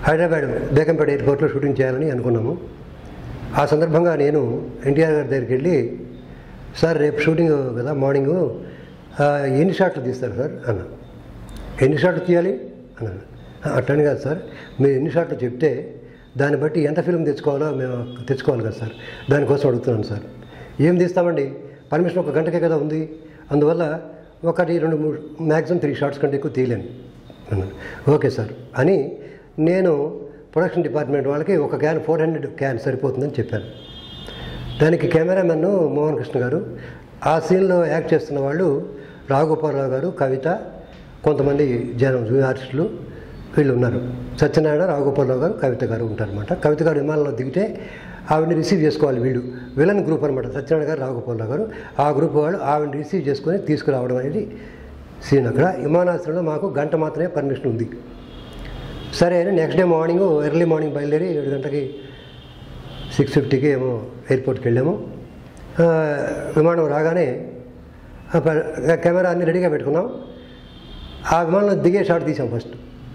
హైదరాబాద్ బేగంపేట ఎయిర్పోర్ట్లో షూటింగ్ చేయాలని అనుకున్నాము ఆ సందర్భంగా నేను ఎన్టీఆర్ గారి దగ్గరికి వెళ్ళి సార్ రేపు షూటింగ్ కదా మార్నింగ్ ఎన్ని షాట్లు తీస్తారు సార్ అన్న ఎన్ని షాట్లు తీయాలి అన్నాను "ఆ, అట్టని కాదు సార్ మీరు ఎన్ని షాట్లు చెప్తే దాన్ని బట్టి ఎంత ఫిల్మ్ తెచ్చుకోవాలో మేము తెచ్చుకోవాలి కదా సార్ దానికోసం అడుగుతున్నాను సార్ ఏం తీస్తామండి పర్మిషన్ ఒక గంటకే కదా ఉంది అందువల్ల ఒకటి రెండు మూడు మ్యాక్సిమం త్రీ షార్ట్స్ కంటే ఎక్కువ తీయలేను అన్నాను ఓకే సార్ అని నేను ప్రొడక్షన్ డిపార్ట్మెంట్ వాళ్ళకి ఒక క్యాన్ ఫోర్ హండ్రెడ్ క్యాన్ సరిపోతుందని చెప్పాను దానికి కెమెరామెన్ మోహన్ కృష్ణ గారు ఆ సీన్లో యాక్ట్ చేస్తున్న వాళ్ళు రాఘగోపాలరావు గారు కవిత కొంతమంది జనం జూనియర్ ఆర్టిస్టులు వీళ్ళు ఉన్నారు సత్యనారాయణ రాఘగోపాలరావు గారు కవిత గారు ఉంటారన్నమాట కవిత గారు విమానంలో దిగితే ఆవిడని రిసీవ్ చేసుకోవాలి వీళ్ళు విలన్ గ్రూప్ అనమాట సత్యనారాయణ గారు రాఘగోపాలరావు గారు ఆ గ్రూప్ వాళ్ళు ఆవిడని రిసీవ్ చేసుకొని తీసుకురావడం అనేది సీన్ అక్కడ విమానాశ్రయంలో మాకు గంట మాత్రమే పర్మిషన్ ఉంది సరే అని next day morning early morning బయలుదేరి ఏడు గంటకి సిక్స్ ఫిఫ్టీకి ఏమో ఎయిర్పోర్ట్కి వెళ్ళాము ఆ, విమానం రాగానే ఆ ప- కెమెరా అన్ని రెడీగా పెట్టుకున్నాం ఆ విమానంలో దిగే షాట్ తీసాం ఫస్ట్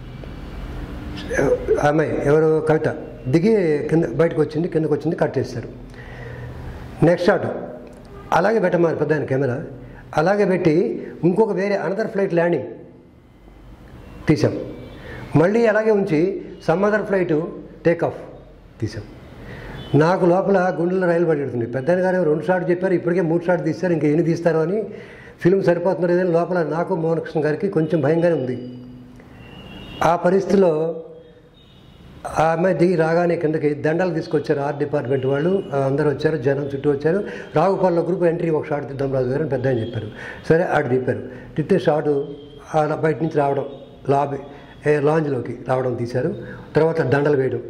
ఆ అమ్మాయి ఎవరు కవిత దిగి కింద బయటకు వచ్చింది కిందకు వచ్చింది కట్ చేశారు నెక్స్ట్ షాట్ అలాగే పెట్టమన్నారు పెద్ద ఆయన కెమెరా అలాగే పెట్టి ఇంకొక వేరే అనదర్ ఫ్లైట్ ల్యాండింగ్ తీసాం మళ్ళీ అలాగే ఉంచి some other flight take off తీసాం నాకు లోపల గుండెల్లో రైలు పడుతుంది పెద్ద గారు రెండు షాట్ చెప్పారు ఇప్పటికే మూడు షాట్ తీస్తారు ఇంకా ఎన్ని తీస్తారు అని ఫిల్మ్ సరిపోతున్నారు ఏదని లోపల నాకు మోహన్ కృష్ణ గారికి కొంచెం భయంగానే ఉంది ఆ పరిస్థితిలో ఆ అమ్మాయి దిగి రాగానే కిందకి దండలు తీసుకొచ్చారు ఆర్ట్ డిపార్ట్మెంట్ వాళ్ళు ఆ, అందరూ వచ్చారు జనం చుట్టూ వచ్చారు రావుపాల్లో గ్రూప్ ఎంట్రీ ఒక షాట్ తీద్దాం రాజు గారు అని పెద్ద ఆయన చెప్పారు సరే ఆడు తిప్పారు తిప్పితే షాటు ఆ బయట నుంచి రావడం లాబీ ఏ లాంజ్లోకి రావడం తీశారు తర్వాత దండలు వేయడం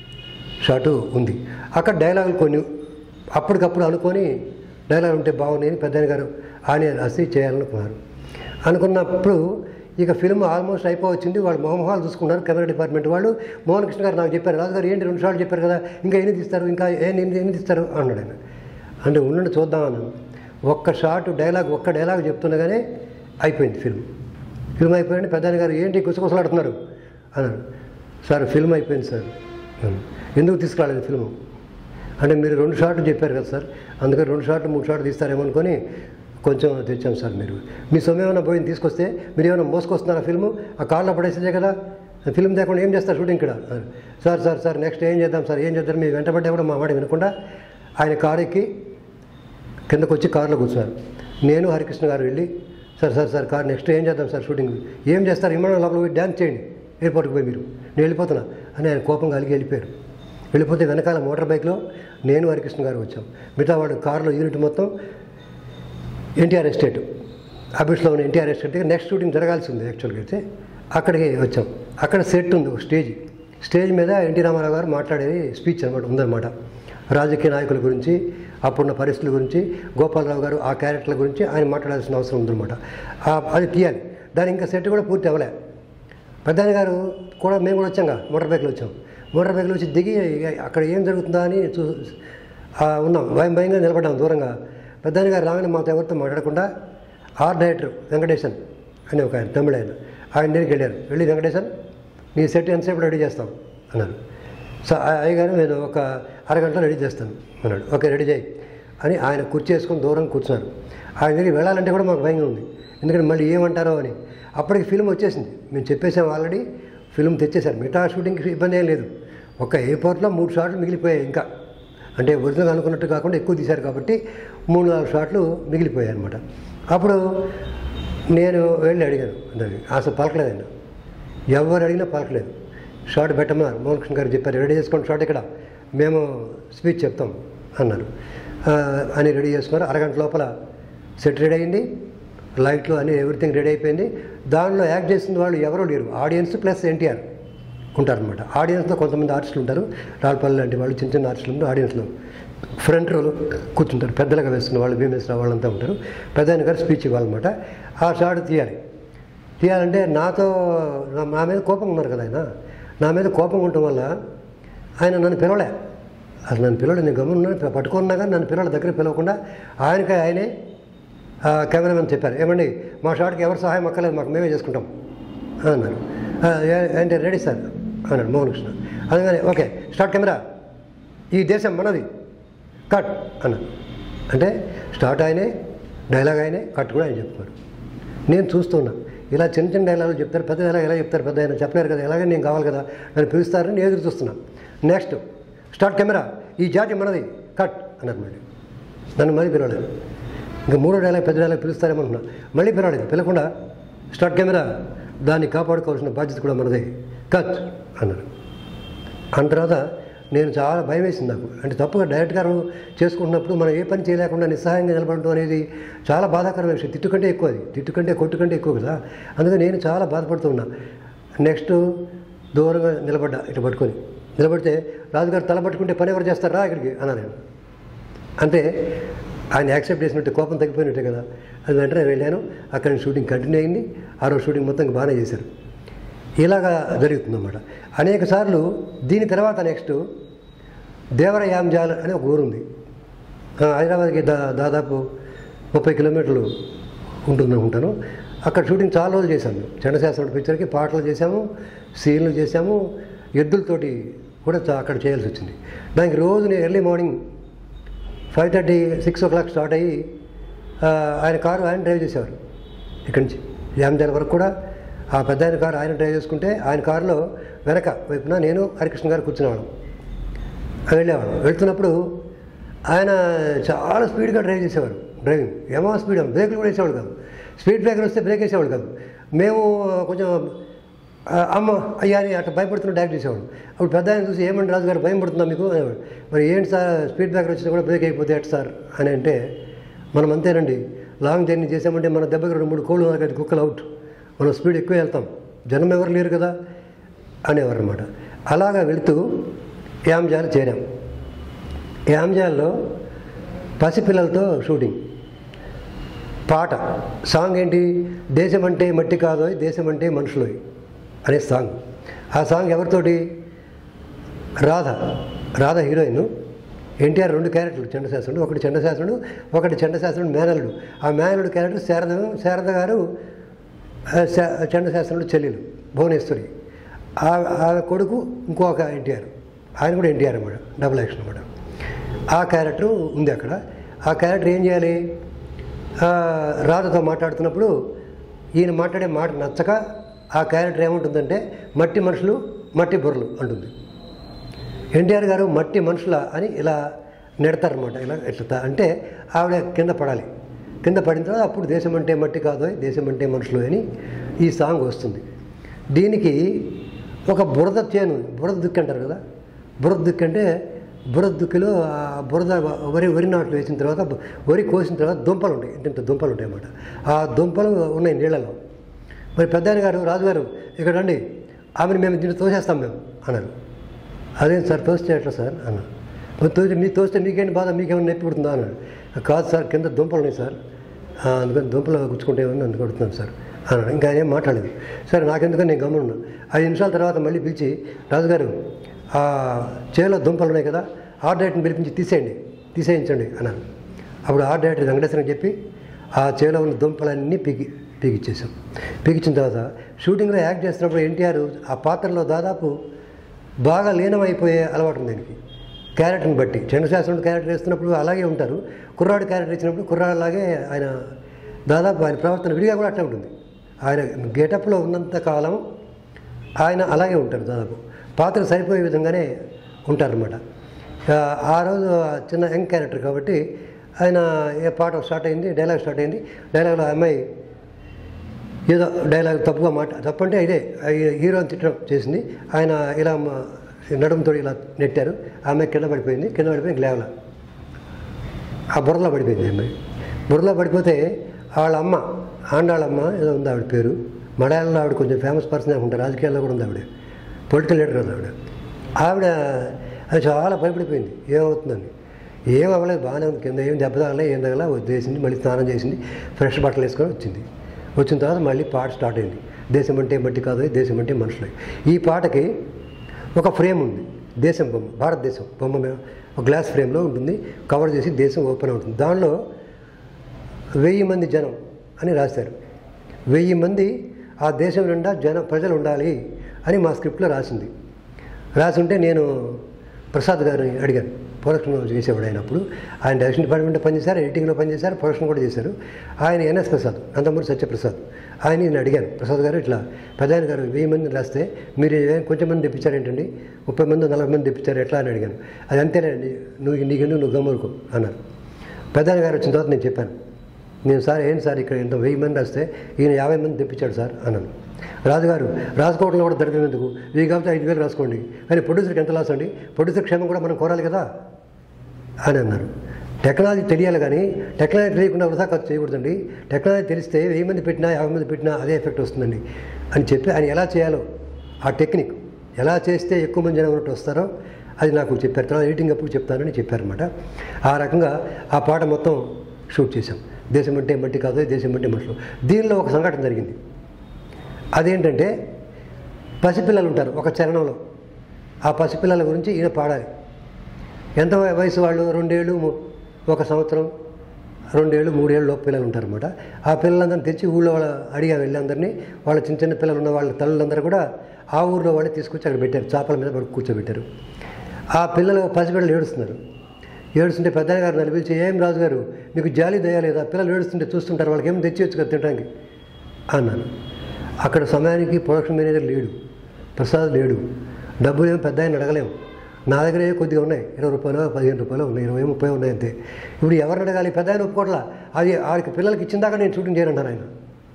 షాటు ఉంది అక్కడ డైలాగులు కొన్ని అప్పటికప్పుడు అనుకొని డైలాగ్ ఉంటే బాగున్నాయి అని పెద్దయ్య గారు ఆయన రాసి చేయాలనుకున్నారు అనుకున్నప్పుడు ఇక ఫిల్మ్ ఆల్మోస్ట్ అయిపోవచ్చింది వాళ్ళు మొహమొహాలు చూసుకున్నారు కెమెరా డిపార్ట్మెంట్ వాళ్ళు మోహన్ కృష్ణ గారు నాకు చెప్పారు రాజు గారు ఏంటి రెండు షాట్లు చెప్పారు కదా ఇంకా ఎన్ని తీస్తారు ఇంకా ఏం ఎన్ని ఎన్ని తీస్తారు అన్నాడు ఆయన అంటే ఉండండి చూద్దాం అన్నాను ఒక్క షాట్ డైలాగ్ ఒక్క డైలాగ్ చెప్తుండగానే అయిపోయింది ఫిల్మ్ ఫిల్మ్ అయిపోయింది పెద్దాయన గారు ఏంటి గుసగుసలాడుతున్నారు అన్నారు సార్ ఫిల్మ్ అయిపోయింది సార్ అన్నాను. ఎందుకు తీసుకురాలేదు ఫిల్మ్ అంటే మీరు రెండు షాట్లు చెప్పారు కదా సార్ అందుకని రెండు షాట్లు మూడు షాట్లు తీస్తారేమో అనుకొని కొంచెం తెచ్చాం సార్ మీరు మీ సొమ్ము ఏమైనా పోయింది తీసుకొస్తే మీరు ఏమైనా మోసుకొస్తున్నారా ఫిల్మ్ ఆ కార్లో పడేసేదే కదా ఫిల్మ్ తేకుండా ఏం చేస్తారు షూటింగ్ ఇక్కడ అన్నారు. సార్ సార్ సార్ నెక్స్ట్ ఏం చేద్దాం సార్ ఏం చేద్దాం మీరు వెంటబడ్డా కూడా మా మాట వినకుండా ఆయన కారు ఎక్కి కిందకు వచ్చి కారులో కూర్చున్నారు నేను హరికృష్ణ గారు వెళ్ళి sir sir sir car next ఏం చేద్దాం సార్ షూటింగ్ ఏం చేస్తారు విమానం లోపల పోయి డ్యాన్స్ చేయండి ఎయిర్పోర్ట్కి పోయి మీరు నేను వెళ్ళిపోతున్నా అని ఆయన కోపం కలిగి వెళ్ళిపోయారు వెళ్ళిపోతే వెనకాల మోటార్ బైక్లో నేను హరికృష్ణ గారు వచ్చాం మిగతా వాడు కారులో యూనిట్ మొత్తం ఎన్టీఆర్ ఎస్టేట్ ఆఫీస్లో ఉన్న ఎన్టీఆర్ ఎస్టేట్ నెక్స్ట్ షూటింగ్ జరగాల్సి ఉంది యాక్చువల్గా అయితే అక్కడికి వచ్చాం అక్కడ సెట్ ఉంది ఒక స్టేజ్ స్టేజ్ మీద ఎన్టీ రామారావు గారు మాట్లాడేది స్పీచ్ అనమాట ఉందన్నమాట రాజకీయ నాయకుల గురించి అప్పుడున్న పరిస్థితుల గురించి గోపాలరావు గారు ఆ క్యారెక్టర్ల గురించి ఆయన మాట్లాడాల్సిన అవసరం ఉందన్నమాట ఆ- అది తీయాలి దాని ఇంకా సెట్ కూడా పూర్తి అవ్వలే పెద్దాయన గారు కూడా మేము కూడా వచ్చాంగా మోటార్ బైక్లో వచ్చాం మోటార్ బైక్లో వచ్చి దిగి ఇక అక్కడ ఏం జరుగుతుందా అని చూ ఆ, ఉన్నాం భయం భయంగా నిలబడ్డాం దూరంగా పెద్దాయన గారు రాగానే మాతో ఎవరితో మాట్లాడకుండా ఆర్ డైరెక్టర్ వెంకటేశన్ అని ఒక ఆయన తమిళ ఆయన ఆయన దగ్గరికి వెళ్ళారు వెళ్ళి వెంకటేశన్ నీ సెట్ ఎంతసేపు రెడీ చేస్తాం అన్నారు సో ఆ అయ్యగారు నేను ఒక అరగంటలో రెడీ చేస్తాను అన్నాడు ఓకే రెడీ చేయి అని ఆయన కుర్చీ వేసుకొని దూరం కూర్చున్నారు ఆయన దగ్గరికి వెళ్ళాలంటే కూడా మాకు భయంగా ఉంది ఎందుకంటే మళ్ళీ ఏమంటారో అని అప్పటికి ఫిల్మ్ వచ్చేసింది మేము చెప్పేసాం ఆల్రెడీ ఫిల్మ్ తెచ్చేశారు మిగతా షూటింగ్కి ఇబ్బంది ఏం లేదు ఒక ఎయిర్పోర్ట్లో మూడు షాట్లు మిగిలిపోయాయి ఇంకా అంటే ఒరిజినల్ అనుకున్నట్టు కాకుండా ఎక్కువ తీశారు కాబట్టి మూడు నాలుగు షాట్లు మిగిలిపోయాయి అనమాట అప్పుడు నేను వెళ్ళి అడిగాను దాన్ని అసలు పలకలేదు ఆయన ఎవరు అడిగినా పలకలేదు షార్ట్ పెట్టమన్నారు మోహన్ కృష్ణ గారు చెప్పారు రెడీ చేసుకోండి షార్ట్ ఇక్కడ మేము స్పీచ్ చెప్తాం అన్నారు ఆ, అని రెడీ చేసుకున్నారు అరగంట లోపల సెట్ రెడీ అయింది లైట్లు అని ఎవ్రీథింగ్ రెడీ అయిపోయింది దానిలో యాక్ట్ చేసిన వాళ్ళు ఎవరూ లేరు ఆడియన్స్ ప్లస్ ఎన్టీఆర్ ఉంటారనమాట ఆడియన్స్లో కొంతమంది ఆర్టిస్టులు ఉంటారు రాళ్ళపల్లి లాంటి వాళ్ళు చిన్న చిన్న ఆర్టిస్టులు ఉంటారు ఆడియన్స్లో ఫ్రంట్ రోలో కూర్చుంటారు పెద్దలుగా వేస్తున్న వాళ్ళు భీమేశ్వర వాళ్ళంతా ఉంటారు పెద్ద ఆయన గారు స్పీచ్ ఇవ్వాలన్నమాట ఆ షాట్ తీయాలి తీయాలంటే నాతో నా నా మీద కోపం ఉన్నారు కదా ఆయన నా మీద కోపం ఉండటం వల్ల ఆయన నన్ను పిలవలే అసలు నన్ను పిలవలేదు నేను గమనిన్నా పట్టుకున్నా కానీ నన్ను పిల్లల దగ్గర పిలవకుండా ఆయనకి ఆయనే ఆ, కెమెరామెన్ చెప్పారు ఏమండి మా షాట్కి ఎవరు సహాయం అక్కర్లేదు మాకు మేమే చేసుకుంటాం అన్నారు "ఆ, ఏ- అంటే రెడీ సార్ అన్నాడు మోహన్ కృష్ణ అనగానే ఓకే స్టార్ట్ కెమెరా ఈ దేశం మనది కట్ అన్నాడు అంటే స్టార్ట్ ఆయనే డైలాగ్ ఆయనే కట్ కూడా ఆయన చెప్తున్నారు నేను చూస్తున్నా ఇలా చిన్న చిన్న డైలాగులు చెప్తారు పెద్ద డైలాగ్ ఎలా చెప్తారు పెద్ద ఆయన చెప్పలేరు కదా ఎలాగే నేను కావాలి కదా నన్ను పిలుస్తారని నేను ఎదురు చూస్తున్నా నెక్స్ట్ స్టార్ట్ కెమెరా ఈ జాతి మనది కట్ అన్నారు మళ్ళీ నన్ను మళ్ళీ పిలవలేదు ఇంకా మూడో డైలాగ్ పెద్ద డైలాగ్ పిలుస్తారేమనుకున్నా మళ్ళీ పిలవలేదు పిలకుండా స్టార్ట్ కెమెరా దాన్ని కాపాడుకోవాల్సిన బాధ్యత కూడా మనదే కట్ అన్నారు అన్న తర్వాత నేను చాలా భయం వేసింది నాకు అంటే తప్పుగా డైరెక్ట్ గారు చేసుకుంటున్నప్పుడు మనం ఏ పని చేయలేకుండా నిస్సహాయంగా నిలబడటం అనేది చాలా బాధాకరమైన విషయం తిట్టు కంటే ఎక్కువ అది తిట్టు కంటే కొట్టు కంటే ఎక్కువ కదా అందుకే నేను చాలా బాధపడుతున్నా నెక్స్ట్ దూరంగా నిలబడ్డా ఇటు పట్టుకొని నిలబడితే రాజుగారు తల పట్టుకుంటే పని ఎవరు చేస్తారా ఇక్కడికి అన్నా నేను అంటే ఆయన యాక్సెప్ట్ చేసినట్టు కోపం తగ్గిపోయినట్టే కదా అది వెంటనే వెళ్ళాను అక్కడ షూటింగ్ కంటిన్యూ అయింది ఆ రోజు షూటింగ్ మొత్తం బాగానే చేశారు ఇలాగా జరుగుతుందన్నమాట అనేక సార్లు దీని తర్వాత నెక్స్ట్ దేవరయాంజాల్ అనే ఒక ఊరుంది ఆ, హైదరాబాద్కి దా దాదాపు ముప్పై కిలోమీటర్లు ఉంటుంది అనుకుంటాను అక్కడ షూటింగ్ చాలా రోజులు చేశాము చండశాస్త్రుడి పిక్చర్కి పాటలు చేశాము సీన్లు చేశాము ఎద్దులతోటి కూడా చా- అక్కడ చేయాల్సి వచ్చింది దానికి రోజు నేను early morning five thirty six o'clock start అయ్యి ఆ, ఆయన కారు ఆయన డ్రైవ్ చేసేవారు ఇక్కడి నుంచి యామజాల వరకు కూడా ఆ పెద్ద ఆయన కారు ఆయన డ్రైవ్ చేసుకుంటే ఆయన కారులో వెనక వైపున నేను హరికృష్ణ గారు కూర్చునేవాళ్ళం వెళ్ళేవాళ్ళం వెళ్తున్నప్పుడు ఆయన చాలా స్పీడ్గా డ్రైవ్ చేసేవారు డ్రైవింగ్ ఏమో స్పీడ్ బ్రేకులు కూడా వేసేవాడు కాదు స్పీడ్ బ్రేకర్ వస్తే బ్రేక్ వేసేవాడు కాదు మేము కొంచెం ఆ, అమ్మ అయ్యా అని అట్లా భయపడుతున్న డైరెక్ట్ చేసేవాడు అప్పుడు పెద్ద ఆయన చూసి ఏమండి రాజు గారు భయం పడుతుందా మీకు అనేవాడు మరి ఏంటి సార్ స్పీడ్ బ్రేకర్ వచ్చినా కూడా బ్రేక్ అయిపోతే ఎట్ సార్ అని అంటే మనం అంతేనండి లాంగ్ జర్నీ చేసామంటే మన దెబ్బకి రెండు మూడు కోళ్ళు నాకైతే కుక్కలు అవుట్ మనం స్పీడ్ ఎక్కువ వెళ్తాం జనం ఎవరు లేరు కదా అనేవారు అనమాట అలాగా వెళుతూ యామ్జాల్ చేరాం యామ్జాల్లో పసిపిల్లలతో షూటింగ్ పాట సాంగ్ ఏంటి దేశం అంటే మట్టి కాదోయ్ దేశం అంటే మనుషులోయ్ అనే సాంగ్ ఆ సాంగ్ ఎవరితోటి రాధ రాధ హీరోయిన్ ఎన్టీఆర్ రెండు క్యారెక్టర్లు చండశాస్త్రుడు ఒకటి చండశాస్త్రుడు ఒకటి చండశాస్త్రుడు మేనలుడు ఆ మేనలుడు క్యారెక్టర్ శారద శారద గారు ఆ, శా- చండశాస్త్రుడు చెల్లెలు భువనేశ్వరి ఆ ఆ కొడుకు ఇంకొక ఎన్టీఆర్ ఆయన కూడా ఎన్టీఆర్ అన్నమాట డబుల్ యాక్షన్ అన్నమాట ఆ క్యారెక్టర్ ఉంది అక్కడ ఆ క్యారెక్టర్ ఏం చేయాలి ఆ, రాధతో మాట్లాడుతున్నప్పుడు ఈయన మాట్లాడే మాట నచ్చక ఆ క్యారెక్టర్ ఏముంటుందంటే మట్టి మనుషులు మట్టి బుర్రలు అంటుంది ఎన్టీఆర్ గారు మట్టి మనుషుల అని ఇలా నెడతారనమాట ఇలా ఎట్లా అంటే ఆవిడ కింద పడాలి కింద పడిన తర్వాత అప్పుడు దేశం అంటే మట్టి కాదు దేశం అంటే మనుషులు అని ఈ సాంగ్ వస్తుంది దీనికి ఒక బురద చేను బురద దుక్కి అంటారు కదా బురద దుక్కి అంటే బురద దుక్కిలో ఆ బురద వరి వరి నాట్లు వేసిన తర్వాత వరి కోసిన తర్వాత దుంపలు ఉంటాయి ఇంత దుంపలు ఉంటాయి అన్నమాట ఆ దుంపలు ఉన్నాయి నీళ్ళలో మరి పెద్ద ఆయన గారు రాజుగారు ఇక్కడ రండి ఆమెను మేము దీన్ని తోసేస్తాం మేము అన్నారు అదేం సార్ తోస్తే ఎట్లా సార్ అన్న మరి తోస్తే మీ తోస్తే మీకేంటి బాధ మీకేమైనా నొప్పి పుడుతుందా అన్నాడు కాదు సార్ కింద దుంపలు ఉన్నాయి సార్ "ఆ, అందుకని దుంపలు గుచ్చుకుంటే ఏమని అందుకు కొడుతున్నాను సార్ అన్నాడు ఇంకా ఆయన ఏం మాట్లాడలేదు సరే నాకెందుకని నేను గమనున్నా ఐదు నిమిషాల తర్వాత మళ్ళీ పిలిచి రాజుగారు ఆ చేలో దుంపలు ఉన్నాయి కదా ఆర్ట్ డైరెక్టర్ని పిలిపించి తీసేయండి తీసేయించండి అన్నాను అప్పుడు ఆర్ట్ డైరెక్టర్ వెంకటేశ్వరం చెప్పి ఆ చేలో ఉన్న దుంపలన్నీ పీకి పీకిచ్చేసాం పీకిచ్చిన తర్వాత షూటింగ్లో యాక్ట్ చేస్తున్నప్పుడు ఎన్టీఆర్ ఆ పాత్రలో దాదాపు బాగా లీనమైపోయే అలవాటు ఉంది దీనికి క్యారెక్టర్ని బట్టి చంద్రశాస్త్రుడు క్యారెక్టర్ వేస్తున్నప్పుడు అలాగే ఉంటారు కుర్రాడు క్యారెక్టర్ ఇచ్చినప్పుడు కుర్రాడులాగే ఆయన దాదాపు ఆయన ప్రవర్తన విడిగా కూడా అట్లా ఉంటుంది ఆయన గెటప్లో ఉన్నంత కాలం ఆయన అలాగే ఉంటారు దాదాపు పాత్ర సరిపోయే విధంగానే ఉంటారనమాట ఆ రోజు ఆ చిన్న యంగ్ క్యారెక్టర్ కాబట్టి ఆయన ఏ పాట స్టార్ట్ అయింది డైలాగ్ స్టార్ట్ అయింది డైలాగ్లో ఆ అమ్మాయి ఏదో డైలాగ్ తప్పుగా మాట తప్పంటే ఇదే హీరోని తిట్టడం చేసింది ఆయన ఇలా మ- నడుముతో ఇలా నెట్టారు ఆమె కింద పడిపోయింది కింద పడిపోయి ఇంక లేవల ఆ బుర్రలో పడిపోయింది ఆమె బుర్రలో పడిపోతే వాళ్ళ అమ్మ ఆండాళ్ళమ్మ ఏదో ఉంది ఆవిడ పేరు మలయాళంలో ఆవిడ కొంచెం ఫేమస్ పర్సన్ అనుకుంటా రాజకీయాల్లో కూడా ఉంది ఆవిడ పొలిటికల్ లీడర్ కదా ఆవిడ ఆవిడ అది చాలా భయపడిపోయింది ఏమవుతుందని ఏం అవ్వలేదు బాగానే ఉంది కింద ఏం దెబ్బ తగలే ఏం తగల వచ్చేసింది మళ్ళీ స్నానం చేసింది ఫ్రెష్ బట్టలు వేసుకొని వచ్చింది వచ్చిన తర్వాత మళ్ళీ పాట స్టార్ట్ అయింది దేశం అంటే మట్టి కాదు దేశం అంటే మనుషులే ఈ పాటకి ఒక ఫ్రేమ్ ఉంది దేశం బొమ్మ భారతదేశం బొమ్మ మీద ఒక గ్లాస్ ఫ్రేమ్లో ఉంటుంది కవర్ చేసి దేశం ఓపెన్ అవుతుంది దానిలో వెయ్యి మంది జనం అని రాశారు వెయ్యి మంది ఆ దేశం నిండా జన ప్రజలు ఉండాలి అని మా స్క్రిప్ట్లో రాసింది రాసి ఉంటే నేను ప్రసాద్ గారిని అడిగాను ప్రొడక్షన్ చేసేవాడు ఆయన అప్పుడు ఆయన డైరెక్షన్ డిపార్ట్మెంట్లో పనిచేశారు ఎడిటింగ్లో పనిచేశారు ప్రొడక్షన్ కూడా చేశారు ఆయన ఎన్ఎస్ ప్రసాద్ నందమూరి సత్యప్రసాద్ ఆయన నేను అడిగాను ప్రసాద్ గారు ఇట్లా ప్రధాని గారు వెయ్యి మంది రాస్తే మీరు ఏ- కొంచెం మంది తెప్పించారు ఏంటండి ముప్పై మంది నలభై మంది తెప్పించారు ఎట్లా అని అడిగాను అది అంతేనండి నువ్వు నీకెందుకు నువ్వు గమ్మరుకో అన్నారు ప్రధాని గారు వచ్చిన తర్వాత నేను చెప్పాను నేను సార్ ఏంటి సార్ ఇక్కడ ఇంత వెయ్యి మంది వస్తే ఈయన యాభై మంది తెప్పించాడు సార్ అన్నాను రాజుగారు రాసుకోవడంలో కూడా దరిద్రం ఎందుకు వెయ్యి కాబట్టి ఐదు వేలు రాసుకోండి కానీ ప్రొడ్యూసర్కి ఎంత లాస్ అండి ప్రొడ్యూసర్ క్షేమం కూడా మనం కోరాలి కదా అని అన్నారు టెక్నాలజీ తెలియాలి కానీ టెక్నాలజీ తెలియకుండా వృధా ఖర్చు చేయకూడదండి టెక్నాలజీ తెలిస్తే వెయ్యి మంది పెట్టినా యాభై మంది పెట్టినా అదే ఎఫెక్ట్ వస్తుందండి అని చెప్పి ఆయన ఎలా చేయాలో ఆ టెక్నిక్ ఎలా చేస్తే ఎక్కువ మంది జనం ఉన్నట్టు వస్తారో అది నాకు చెప్పారు తర్వాత ఎడిటింగ్ అప్పుడు చెప్తానని చెప్పారనమాట ఆ రకంగా ఆ పాట మొత్తం షూట్ చేశాం దేశం అంటే మట్టి కాదు దేశం అంటే మట్లు దీనిలో ఒక సంఘటన జరిగింది అదేంటంటే పసిపిల్లలు ఉంటారు ఒక చరణంలో ఆ పసిపిల్లల గురించి ఈయన పాడాలి ఎంత వయ- వయసు వాళ్ళు రెండేళ్ళు ము- ఒక సంవత్సరం రెండేళ్ళు మూడేళ్ళు లోపు పిల్లలు ఉంటారన్నమాట ఆ పిల్లలందరినీ తెచ్చి ఊళ్ళో వాళ్ళ అడిగా వెళ్ళి అందరినీ వాళ్ళ చిన్న చిన్న పిల్లలు ఉన్న వాళ్ళ తల్లులందరూ కూడా ఆ ఊళ్ళో వాళ్ళే తీసుకొచ్చి అక్కడ పెట్టారు చేపల మీద పడుకు కూర్చోబెట్టారు ఆ పిల్లలు పసిపిల్లలు ఏడుస్తున్నారు ఏడుస్తుంటే పెద్దయ్య గారు నడిపించి ఏం రాజు గారు మీకు జాలి దయ లేదా పిల్లలు ఏడుస్తుంటే చూస్తుంటారు వాళ్ళకి ఏం తెచ్చివచ్చు కదా తినడానికి అన్నాను అక్కడ సమయానికి ప్రొడక్షన్ మేనేజర్ లేడు ప్రసాద్ లేడు డబ్బులు ఏమో పెద్ద ఆయన అడగలేము నా దగ్గర ఏ కొద్దిగా ఉన్నాయి ఇరవై రూపాయలు పదిహేను రూపాయలు ఉన్నాయి ఇరవై ముప్పై ఉన్నాయి అంతే ఇప్పుడు ఎవరిని అడగాలి పెద్ద ఆయన ఒప్పుకోవట్లా అది ఆడికి పిల్లలకి ఇచ్చిన దాకా నేను షూటింగ్ చేయనంటారు ఆయన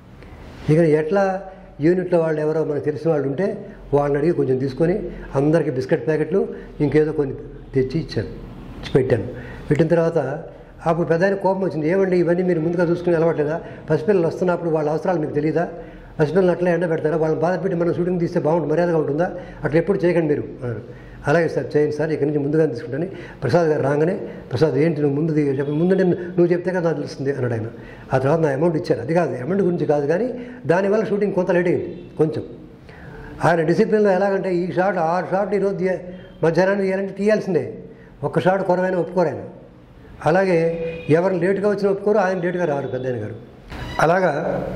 ఇక ఎట్లా యూనిట్లో వాళ్ళు ఎవరో మనకు తెలిసిన వాళ్ళు ఉంటే వాళ్ళని అడిగి కొంచెం తీసుకొని అందరికీ బిస్కెట్ ప్యాకెట్లు ఇంకేదో కొన్ని తెచ్చి ఇచ్చాను ఇచ్చి పెట్టాను పెట్టిన తర్వాత అప్పుడు పెద్ద ఆయన కోపం వచ్చింది ఏమండి ఇవన్నీ మీరు ముందుగా చూసుకుని అలవాట్లేదా పసిపిల్లలు వస్తున్నప్పుడు వాళ్ళ అవసరాలు మీకు తెలియదా పసిపిల్లలు అట్లా ఎండ పెడతారా వాళ్ళని బాధ పెట్టి మనం షూటింగ్ తీస్తే బాగుంటుంది మర్యాదగా ఉంటుందా అట్లా ఎప్పుడు చేయకండి మీరు అన్నారు అలాగే సార్ చేయండి సార్ ఇక్కడి నుంచి ముందుగా తీసుకుంటాను ప్రసాద్ గారు రాగానే ప్రసాద్ ఏంటి నువ్వు ముందు దిగు- చెప్పు ముందు నేను నువ్వు చెప్తే కదా నాకు తెలుస్తుంది అన్నాడు ఆయన ఆ తర్వాత నా అమౌంట్ ఇచ్చారు అది కాదు అమౌంట్ గురించి కాదు కానీ దానివల్ల షూటింగ్ కొంత లేట్ అయింది కొంచెం ఆయన డిసిప్లిన్లో ఎలాగంటే ఈ షాట్ ఆరు షాట్ ఈరోజు తీయ మధ్యాహ్నాన్ని తీయాలంటే తీయాల్సిందే ఒక్క షాట్ కొరవైన ఒప్పుకోరు ఆయన అలాగే ఎవరు లేటుగా వచ్చినా ఒప్పుకోరు ఆయన లేటుగా రారు పెద్ద గారు అలాగా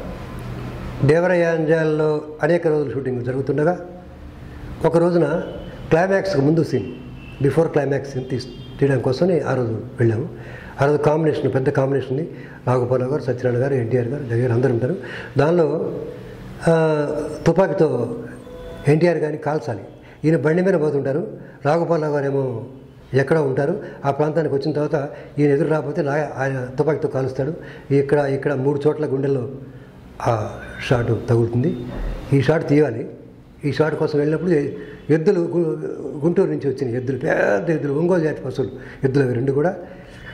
దేవరయాంజాల్లో అనేక రోజులు షూటింగ్ జరుగుతుండగా ఒక రోజున క్లైమాక్స్కి ముందు సీన్ బిఫోర్ క్లైమాక్స్ సీన్ తీసి తీయడం కోసమని ఆ రోజు వెళ్ళాము ఆ రోజు కాంబినేషన్ పెద్ద కాంబినేషన్ ఉంది నాగోపాలరావు గారు సత్యనారాయణ గారు ఎన్టీఆర్ గారు జగన్ అందరూ ఉంటారు దానిలో ఆ, తుపాకీతో ఎన్టీఆర్ గారిని కాల్చాలి ఈయన బండి మీద పోతుంటారు రాఘోపాలరావు గారు ఏమో ఎక్కడ ఉంటారు ఆ ప్రాంతానికి వచ్చిన తర్వాత ఈయన ఎదురు రాకపోతే నా ఆయన తుపాకీతో కాలుస్తాడు ఇక్కడ ఇక్కడ మూడు చోట్ల గుండెల్లో ఆ షాట్ తగులుతుంది ఈ షాట్ తీయాలి ఈ షాట్ కోసం వెళ్ళినప్పుడు ఎ- ఎద్దులు గు- గుంటూరు నుంచి వచ్చినాయి ఎద్దులు పెద్ద ఎద్దులు ఒంగోలు జాతి పశువులు ఎద్దులు అవి రెండు కూడా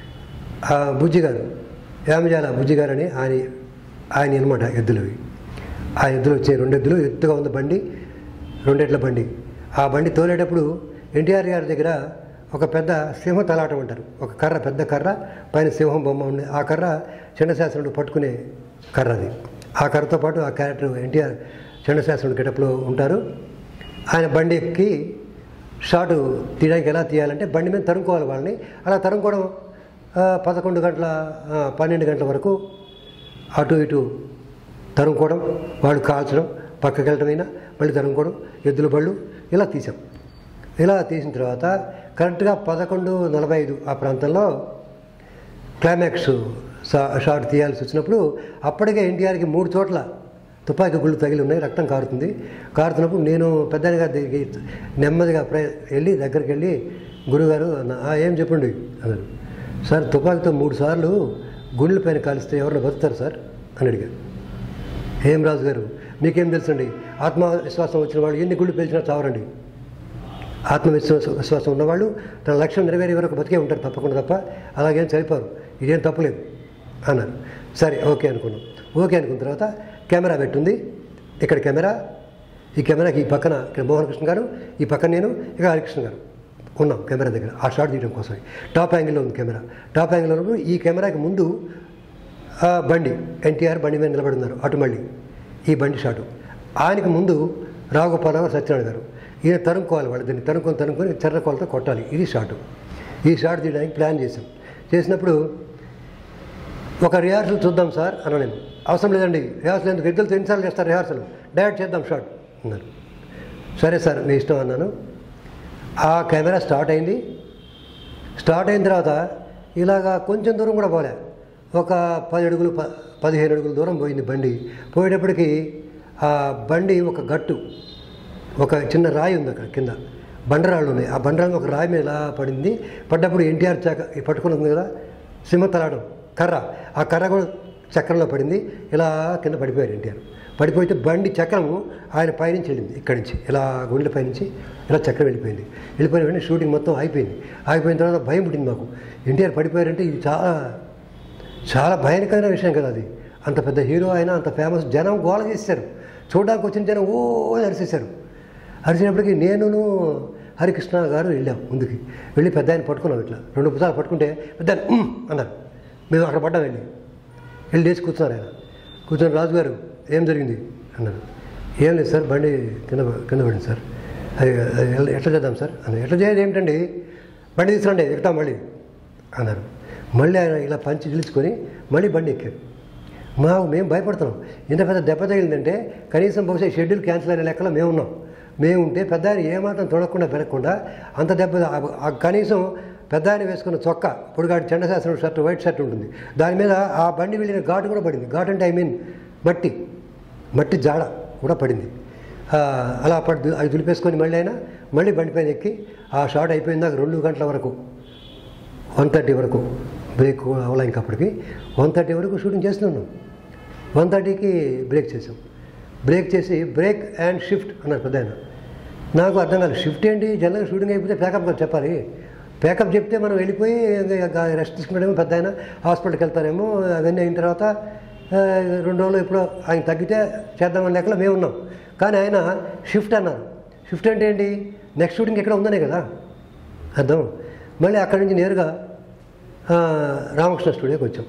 ఆ బుజ్జి గారు యామజాల బుజ్జి గారు అని ఆయన ఆయన అనమాట ఎద్దులవి ఆ ఎద్దులు వచ్చాయి రెండు ఎద్దులు ఎత్తుగా ఉంది బండి రెండెట్ల బండి ఆ బండి తోలేటప్పుడు ఎన్టీఆర్ గారి దగ్గర ఒక పెద్ద సింహ తలాటం అంటారు ఒక కర్ర పెద్ద కర్ర పైన సింహం బొమ్మ ఉంది ఆ కర్ర చండశాస్త్రుడు పట్టుకునే కర్ర అది ఆ కర్రతో పాటు ఆ క్యారెక్టర్ ఎన్టీఆర్ చండశాస్త్రుడు గెటప్లో ఉంటారు ఆయన బండి ఎక్కి షాటు తీయడానికి ఎలా తీయాలంటే బండి మీద తరుముకోవాలి వాళ్ళని అలా తరుముకోవడం ఆ, పదకొండు గంటల ఆ, పన్నెండు గంటల వరకు అటు ఇటు తరుముకోవడం వాళ్ళు కాల్చడం పక్కకి వెళ్ళటమైనా మళ్ళీ తరుముకోవడం ఎద్దుల బళ్ళు ఇలా తీసాం ఇలా తీసిన తర్వాత కరెక్ట్గా పదకొండు నలభై ఐదు ఆ ప్రాంతంలో క్లైమాక్స్ షా- షాట్ తీయాల్సి వచ్చినప్పుడు అప్పటికే ఎన్టీఆర్కి మూడు చోట్ల తుపాకీ గుళ్ళు తగిలి ఉన్నాయి రక్తం కారుతుంది కారుతున్నప్పుడు నేను పెద్దగా దగ్గరికి నెమ్మదిగా ప్ర వెళ్ళి దగ్గరికి వెళ్ళి గురుగారు అన్న "ఆ, ఏం చెప్పండి అన్నారు సార్ తుపాకీతో మూడు సార్లు గుండెల పైన కాలిస్తే ఎవరైనా బతుకుతారు సార్ అని అడిగారు ఏం రాజు గారు మీకేం తెలుసండి ఆత్మవిశ్వాసం వచ్చిన వాళ్ళు ఎన్ని గుళ్ళు పేల్చినా చావరండి ఆత్మవిశ్వాసం విశ్వాసం ఉన్నవాళ్ళు తన లక్ష్యం నెరవేరే వరకు బతికే ఉంటారు తప్పకుండా తప్ప అలాగేం చనిపోరు ఇదేం తప్పులేదు అన్నారు సరే ఓకే అనుకున్నాం ఓకే అనుకున్న తర్వాత కెమెరా పెట్టుంది ఇక్కడ కెమెరా ఈ కెమెరాకి ఈ పక్కన ఇక్కడ మోహన్ కృష్ణ గారు ఈ పక్కన నేను ఇక హరికృష్ణ గారు ఉన్నాం కెమెరా దగ్గర ఆ షాట్ తీయడం కోసం టాప్ యాంగిల్లో ఉంది కెమెరా టాప్ యాంగిల్లో ఉన్నప్పుడు ఈ కెమెరాకి ముందు ఆ బండి ఎన్టీఆర్ బండి మీద నిలబడున్నారు అటు మళ్ళీ ఈ బండి షాటు ఆయనకు ముందు రాఘగోపాలరావు సత్యనారాయణ గారు ఈయన తరుముకోవాలి వాళ్ళు దీన్ని తరుముకొని తరుముకొని చెర్రకోలతో కొట్టాలి ఇది షాటు ఈ షాట్ తీయడానికి ప్లాన్ చేశాం చేసినప్పుడు ఒక రిహార్సల్ చూద్దాం సార్ అన్న నేను అవసరం లేదండి రిహార్సల్ ఎందుకు ఇద్దరు ఎన్నిసార్లు చేస్తారు రిహార్సల్ డైరెక్ట్ చేద్దాం షాట్ అన్నారు సరే సార్ మీ ఇష్టం అన్నాను ఆ కెమెరా స్టార్ట్ అయింది స్టార్ట్ అయిన తర్వాత ఇలాగా కొంచెం దూరం కూడా పోలే ఒక పది అడుగులు ప పదిహేను అడుగుల దూరం పోయింది బండి పోయేటప్పటికి ఆ బండి ఒక గట్టు ఒక చిన్న రాయి ఉంది అక్కడ కింద బండరాళ్ళు ఉన్నాయి ఆ బండరాళ్ళు ఒక రాయి మీద ఇలా పడింది పడ్డప్పుడు ఎన్టీఆర్ చక పట్టుకుని ఉంది కదా సింహతలాడం కర్ర ఆ కర్ర కూడా చక్రంలో పడింది ఇలా కింద పడిపోయారు ఎన్టీఆర్ పడిపోతే బండి చక్రము ఆయన పైనుంచి వెళ్ళింది ఇక్కడి నుంచి ఇలా గుండెల పైనుంచి ఇలా చక్రం వెళ్ళిపోయింది వెళ్ళిపోయిన వెంటనే షూటింగ్ మొత్తం అయిపోయింది అయిపోయిన తర్వాత భయం పుట్టింది మాకు ఎన్టీఆర్ పడిపోయారంటే ఇది చాలా చాలా భయానకమైన విషయం కదా అది అంత పెద్ద హీరో అయినా అంత ఫేమస్ జనం గోల చేశారు చూడడానికి వచ్చిన జనం ఓ అని అరిచేశారు అరిచినప్పటికీ నేనును హరికృష్ణ గారు వెళ్ళాం ముందుకి వెళ్ళి పెద్ద ఆయన పట్టుకున్నాం ఇట్లా రెండు పుస్తకాలు పట్టుకుంటే పెద్ద ఆయన, "ఉమ్" అన్నారు మేము అక్కడ పడ్డాం వెళ్ళి వెళ్ళి లేచి కూర్చున్నారు ఆయన కూర్చొని రాజు గారు ఏం జరిగింది అన్నారు ఏం లేదు సార్ బండి కింద కింద పడింది సార్ అది అది ఎట్లా- ఎట్లా చేద్దాం సార్ అన్నారు ఎట్లా చేయదు ఏమిటండి బండి తీసుకురండి ఎక్కుతాం మళ్ళీ అన్నారు మళ్ళీ ఆయన ఇలా పంచి నిలుచుకొని మళ్ళీ బండి ఎక్కారు మా మేము భయపడుతున్నాం ఇంత పెద్ద దెబ్బ తగిలిందంటే కనీసం బహుశా షెడ్యూల్ క్యాన్సిల్ అయిన లెక్కలో మేము ఉన్నాం మేము ఉంటే పెద్ద ఆయన ఏమాత్రం తొడకుండా పెరగకుండా అంత దెబ్బ ఆ- ఆ కనీసం పెద్ద ఆయన వేసుకున్న చొక్కా పొడిగాడు చండశాస్త్రం షర్ట్ వైట్ షర్ట్ ఉంటుంది దాని మీద ఆ బండి వెళ్ళిన ఘాటు కూడా పడింది ఘాటు అంటే ఐ మీన్ మట్టి మట్టి జాడ కూడా పడింది ఆ, అలా పడి అది దులిపేసుకొని మళ్ళీ అయినా మళ్ళీ బండి పైన ఎక్కి ఆ షాట్ అయిపోయిన దాకా రెండు గంటల వరకు వన్ థర్టీ వరకు బ్రేక్ అవలా ఇంకా అప్పటికి వన్ థర్టీ వరకు షూటింగ్ చేస్తున్నాం వన్ థర్టీకి బ్రేక్ చేసాం బ్రేక్ చేసి బ్రేక్ అండ్ షిఫ్ట్ అన్నారు పెద్ద ఆయన నాకు అర్థం కాలేదు షిఫ్ట్ ఏంటి జనరల్గా షూటింగ్ అయిపోతే ప్యాకప్ కదా చెప్పాలి ప్యాకప్ చెప్తే మనం వెళ్ళిపోయి రెస్ట్ తీసుకున్నాడేమో పెద్ద ఆయన హాస్పిటల్కి వెళ్తారేమో అవన్నీ అయిన తర్వాత ఆ, రెండు రోజులు ఎప్పుడో ఆయన తగ్గితే చేద్దామని లెక్కలో మేము ఉన్నాం కానీ ఆయన షిఫ్ట్ అన్నారు షిఫ్ట్ అంటే ఏంటి నెక్స్ట్ షూటింగ్ ఎక్కడ ఉందనే కదా అర్థం మళ్ళీ అక్కడి నుంచి నేరుగా ఆ, రామకృష్ణ స్టూడియోకి వచ్చాం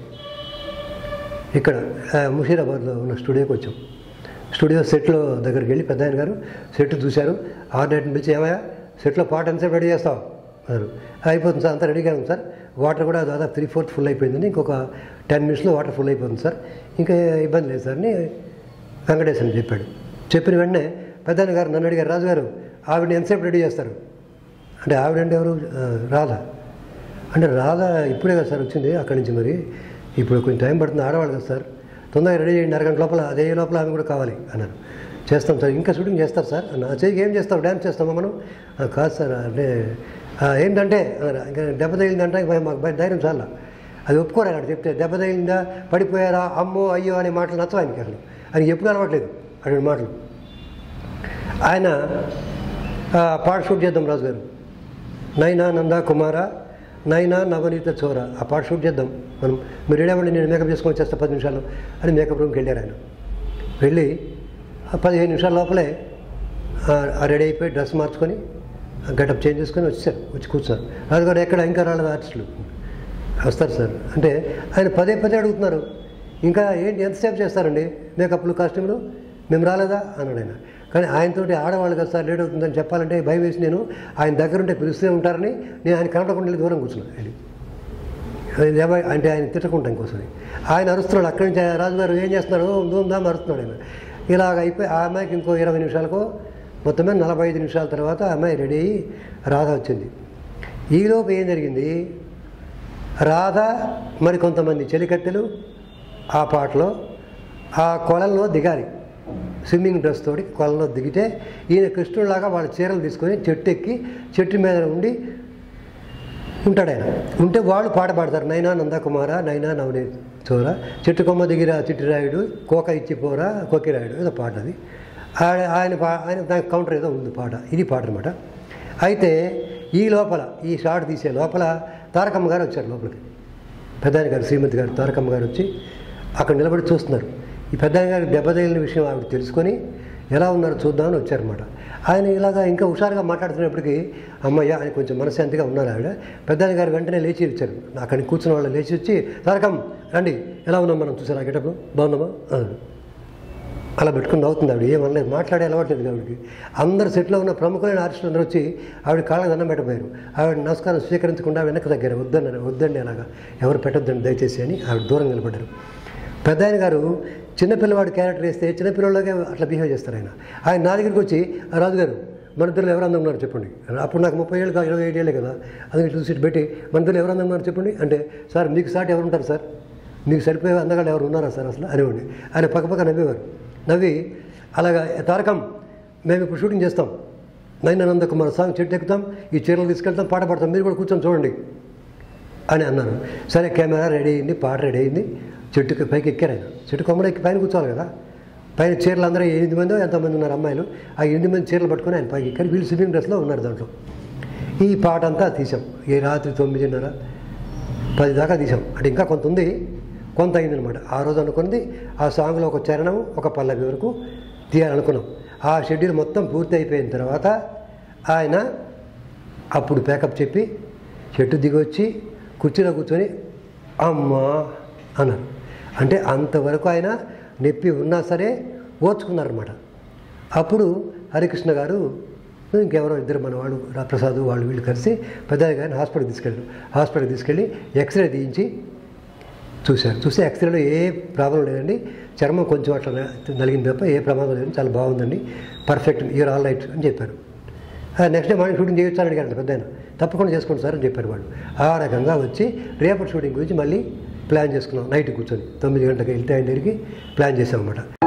ఇక్కడ ఆ, ముషీరాబాద్లో ఉన్న స్టూడియోకి వచ్చాం స్టూడియో సెట్లో దగ్గరికి వెళ్ళి పెద్ద ఆయన గారు సెట్ చూశారు ఆరు నైట్ని పిలిచి ఏమయ్యా సెట్లో పాట ఎంతసేపు రెడీ చేస్తావు అన్నారు అయిపోతుంది సార్ అంతా రెడీగా ఉంది సార్ వాటర్ కూడా దాదాపు త్రీ ఫోర్త్ ఫుల్ అయిపోయింది ఇంకొక టెన్ మినిట్స్లో వాటర్ ఫుల్ అయిపోతుంది సార్ ఇంకా ఇబ్బంది లేదు సార్ అని వెంకటేశ్వరం చెప్పాడు చెప్పిన వెంటనే పెద్దాయన గారు నన్ను అడిగారు రాజు గారు ఆవిడని ఎంతసేపు రెడీ చేస్తారు అంటే ఆవిడంటే ఎవరు ఆ, రాధ అంటే రాధ ఇప్పుడే కదా సార్ వచ్చింది అక్కడి నుంచి మరి ఇప్పుడు కొంచెం టైం పడుతుంది ఆడవాళ్ళు కదా సార్ తొందరగా రెడీ చేయండి అరగంట లోపల అదే లోపల ఆమె కూడా కావాలి అన్నారు చేస్తాం సార్ ఇంకా షూటింగ్ చేస్తారు సార్ అన్న చేయికి ఏం చేస్తాం డ్యాన్స్ చేస్తామా మనం "ఆ, కాదు సార్ అంటే "ఆ, ఏంటంటే అన్నారు ఇంకా దెబ్బ తగిలిందంటే ఇంకా మాకు బయట ధైర్యం చాలా అది ఒప్పుకోరు అక్కడ చెప్తే దెబ్బ తగిలిందా పడిపోయారా అమ్మో అయ్యో అనే మాటలు నచ్చవు ఆయనకి అసలు ఆయన ఎప్పుడు అలవాట్లేదు అటువంటి మాటలు ఆయన ఆ, పాట షూట్ చేద్దాం రాజు గారు నైనా నంద కుమార నైనా నవనీత చోర ఆ పాట షూట్ చేద్దాం మనం మీరు రెడీ నేను మేకప్ చేసుకొని వచ్చేస్తా పది నిమిషాలు అని మేకప్ రూమ్కి వెళ్ళారు ఆయన వెళ్ళి ఆ పదిహేను నిమిషాల లోపలే ఆ రెడీ అయిపోయి డ్రెస్ మార్చుకొని గెటప్ చేంజ్ చేసుకొని వచ్చారు వచ్చి కూర్చున్నారు రాజుగారు ఎక్కడ ఇంకా రాలేదు ఆర్టిస్టులు వస్తారు సార్ అంటే ఆయన పదే పదే అడుగుతున్నారు ఇంకా ఏంటి ఎంతసేపు చేస్తారండి మేకప్లు కాస్ట్యూమ్లు మేము రాలేదా అన్నాడు ఆయన కానీ ఆయనతోటి ఆడవాళ్ళు కదా సార్ లేట్ అవుతుందని చెప్పాలంటే భయం వేసి నేను ఆయన దగ్గర ఉంటే పిలుస్తూనే ఉంటారని నేను ఆయన కనపడకుండా వెళ్ళి దూరం కూర్చున్నాను వెళ్ళి అది దేవ- అంటే ఆయన తిట్టకుంటాం కోసం ఆయన అరుస్తున్నాడు అక్కడి నుంచి రాజుగారు ఏం చేస్తున్నారు దూమ్దాం అరుస్తున్నాడు ఆయన ఇలాగ అయిపోయి ఆ అమ్మాయికి ఇంకో ఇరవై నిమిషాలకు మొత్తం మీద నలభై ఐదు నిమిషాల తర్వాత ఆ అమ్మాయి రెడీ అయ్యి రాధ వచ్చింది ఈలోపు ఏం జరిగింది రాధ మరి కొంతమంది చెలికత్తెలు ఆ పాటలో ఆ కొలంలో దిగాలి స్విమ్మింగ్ డ్రెస్ తోటి కొలంలో దిగితే ఈయన కృష్ణుడిలాగా వాళ్ళ చీరలు తీసుకొని చెట్టు ఎక్కి చెట్టు మీద ఉండి ఉంటాడు ఆయన ఉంటే వాళ్ళు పాట పాడతారు నైనా నందకుమార నైనా నవని చోర చెట్టు కొమ్మ దిగిరా చిట్టిరాయుడు కోక ఇచ్చిపోరా కొక్కిరాయుడు ఏదో పాట అది ఆయన ఆయన పా- ఆయన దానికి కౌంటర్ ఏదో ఉంది పాట ఇది పాట అనమాట అయితే ఈ లోపల ఈ షాట్ తీసే లోపల తారకమ్మ గారు వచ్చారు లోపలికి పెద్దాయన గారు శ్రీమతి గారు తారకమ్మ గారు వచ్చి అక్కడ నిలబడి చూస్తున్నారు ఈ పెద్దాయన గారికి దెబ్బ తగిలిన విషయం ఆవిడ తెలుసుకొని ఎలా ఉన్నారో చూద్దామని వచ్చారనమాట ఆయన ఇలాగా ఇంకా హుషారుగా మాట్లాడుతున్నప్పటికీ అమ్మయ్య ఆయన కొంచెం మనశాంతిగా ఉన్నారు ఆవిడ పెద్దాయన గారు వెంటనే లేచి వచ్చారు అక్కడికి కూర్చున్న వాళ్ళు లేచి వచ్చి తారకం రండి ఎలా ఉన్నాం మనం చూసారా గెటప్ బాగున్నామా అన్నారు. అలా పెట్టుకుని నవ్వుతుంది ఆవిడ ఏమనలేదు మాట్లాడే అలవాట్లేదు ఆవిడకి అందరు సెట్లో ఉన్న ప్రముఖులైన ఆర్టిస్టులు అందరూ వచ్చి ఆవిడ కాళ్ళకి దండం పెట్టబోయారు ఆవిడ నమస్కారం స్వీకరించకుండా వెనక్కి దగ్గర వద్దన్నారు వద్దండి అలాగా ఎవరు పెట్టొద్దండి దయచేసి అని ఆవిడ దూరం నిలబడ్డారు పెద్ద ఆయన గారు చిన్నపిల్లవాడు క్యారెక్టర్ వేస్తే చిన్నపిల్లలకే అట్లా బిహేవ్ చేస్తారు ఆయన ఆయన నా దగ్గరికి వచ్చి "ఆ రాజుగారు మన ఇద్దరు ఎవరు అందంగా ఉన్నారు చెప్పండి అప్పుడు నాకు ముప్పై ఏళ్ళు కాదు ఇరవై ఐదు ఏళ్ళే కదా అందుకే చూసి పెట్టి మన ఇద్దరు ఎవరు అందంగా ఉన్నారు చెప్పండి అంటే సార్ మీకు సాటి ఎవరు ఉంటారు సార్ మీకు సరిపోయే అందగాళ్ళు ఎవరు ఉన్నారా సార్ అసలు అనేవాడిని ఆయన పక్క పక్క నవ్వేవారు నవ్వి అలాగా తారకం మేము ఇప్పుడు షూటింగ్ చేస్తాం నైనానంద కుమార్ సాంగ్ చెట్టు ఎక్కుతాం ఈ చీరలు తీసుకెళ్తాం పాట పాడతాం మీరు కూడా కూర్చొని చూడండి అని అన్నారు సరే కెమెరా రెడీ అయింది పాట రెడీ అయింది చెట్టుకి పైకి ఎక్కారు ఆయన చెట్టు కొమ్మడ ఎక్కి పైన కూర్చోవాలి కదా పైన చీరలు అందరూ ఎనిమిది మంది ఎంతమంది ఉన్నారు అమ్మాయిలు ఆ ఎనిమిది మంది చీరలు పట్టుకొని ఆయన పైకి ఎక్కారు వీళ్ళు స్విమ్మింగ్ డ్రెస్లో ఉన్నారు దాంట్లో ఈ పాట అంతా తీసాం ఈ రాత్రి తొమ్మిదిన్నర పది దాకా తీసాం అంటే ఇంకా కొంత ఉంది కొంత అయిందనమాట ఆ రోజు అనుకున్నది ఆ సాంగ్లో ఒక చరణం ఒక పల్లవి వరకు తీయాలనుకున్నాం ఆ షెడ్యూల్ మొత్తం పూర్తి అయిపోయిన తర్వాత ఆయన అప్పుడు ప్యాకప్ చెప్పి చెట్టు దిగి వచ్చి కుర్చీలో కూర్చొని అమ్మా అన్నారు అంటే అంతవరకు ఆయన నొప్పి ఉన్నా సరే ఓర్చుకున్నారనమాట అప్పుడు హరికృష్ణ గారు ఇంకెవరో ఇద్దరు మన వాళ్ళు ప్రసాద్ వాళ్ళు వీళ్ళు కలిసి పెద్దయ్య గారిని హాస్పిటల్కి తీసుకెళ్ళారు హాస్పిటల్కి తీసుకెళ్ళి ఎక్స్రే తీయించి చూశారు చూస్తే ఎక్స్రేలో ఏ ప్రాబ్లం లేదండి చర్మం కొంచెం అట్లా నలిగింది తప్ప ఏ ప్రమాదం లేదు చాలా బాగుందండి పర్ఫెక్ట్ యూర్ ఆల్ రైట్ అని చెప్పారు నెక్స్ట్ డే మార్నింగ్ షూటింగ్ చేయొచ్చారని అడిగారు పెద్ద ఆయన తప్పకుండా చేసుకోండి సార్ అని చెప్పారు వాళ్ళు ఆ రకంగా వచ్చి రేపటి షూటింగ్ గురించి మళ్ళీ ప్లాన్ చేసుకున్నాం నైట్ కూర్చొని తొమ్మిది గంటలకు వెళ్తే ఆయన దగ్గరికి ప్లాన్ చేసాం అన్నమాట